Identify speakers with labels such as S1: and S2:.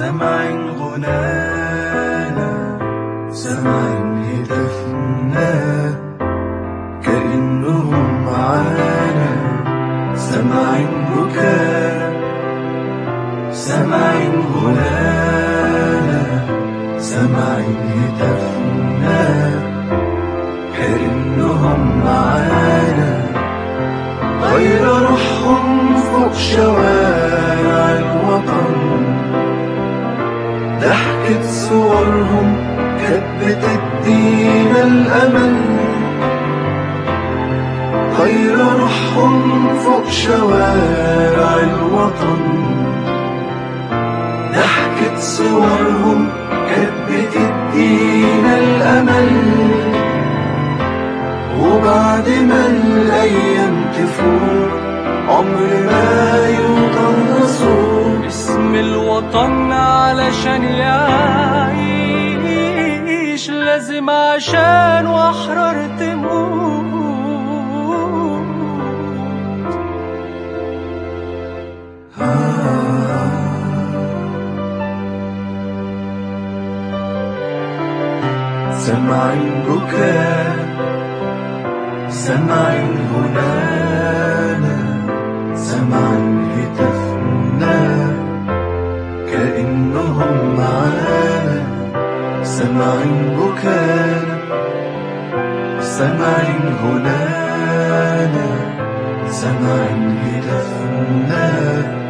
S1: سمع غنانا سمع هتافنا كأنهم معانا سمع بكاء سمع غنانا سمع هتافنا كأنهم معانا غير روحهم فوق شوارع الوطن ضحكة صورهم كانت بتدينا الأمل غير روحهم فوق شوارع الوطن ضحكة صورهم كانت بتدينا الأمل وبعد ما الأيام تفوت عمر ما يوطن صوت
S2: اسم الوطن علشان يعيش لازم عشان واحرار تموت
S1: سمع البكاء سمع هنانا سمع هتافنا كأنهم معانا سمع بكاء سمع هنانا سمع هتافنا